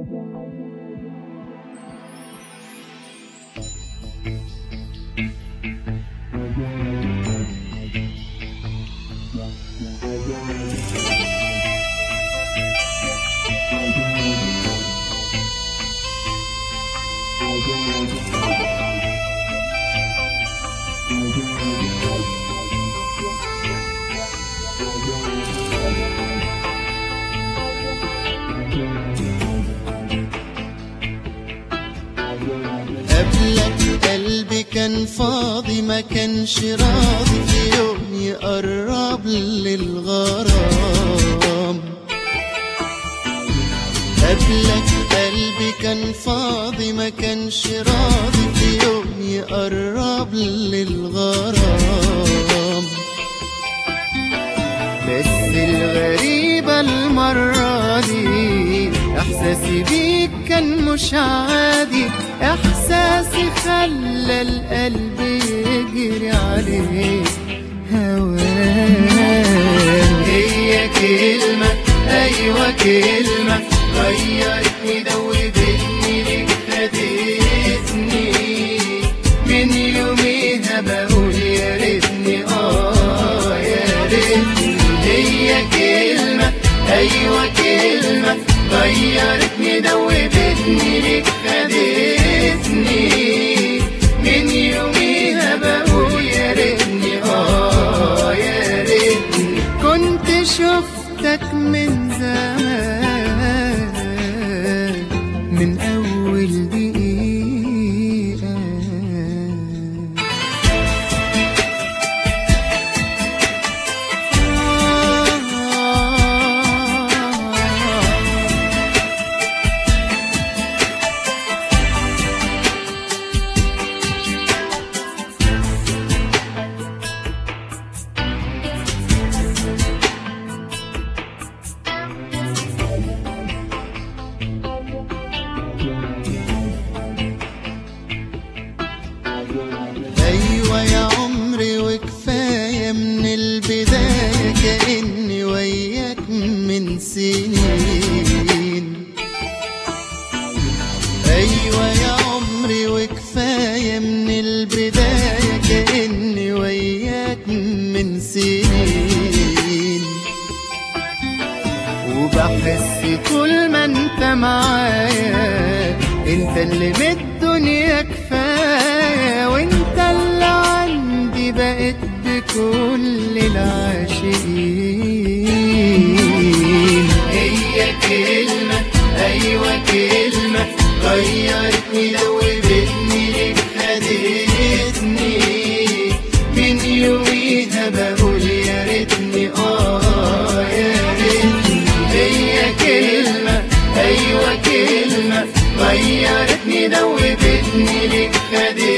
قبلك قلبي كان فاضي ما كانش راضي في يوم يقرب للغرام قبلك قلبي كان فاضي ما كانش راضي في يوم يقرب للغرام بس الغريبة المرة دي إحساسي بيك كان مش عادي إحساسي خلى القلب يجري عليك هوان هي كلمة أيوة كلمة غيرتني دوبتني ليك خدتني من يوميها بقول يا ريتني آه يا ريتني هي كلمة أيوة كلمة غيرتني دوبتني ليك خدتني من يوميها بقول يا ريتني آه يا ريتني كنت شفتك من زمان من أول دقيقة أيوة يا عمري وكفاية من البداية كأني وياك من سنين أيوة يا عمري وكفاية من البداية كأني وياك من سنين وبحس طول ما انت معايا انت اللي من الدنيا كفاية وانت اللي عندي بقيت بكل العاشقين هي كلمة أيوة كلمة غيرتني دوبتني ليك خدتني من يوميها بقول يا ريتني آه يا ريتني هي كلمة أيوة كلمة غيرتني دوبتني ليك خدتني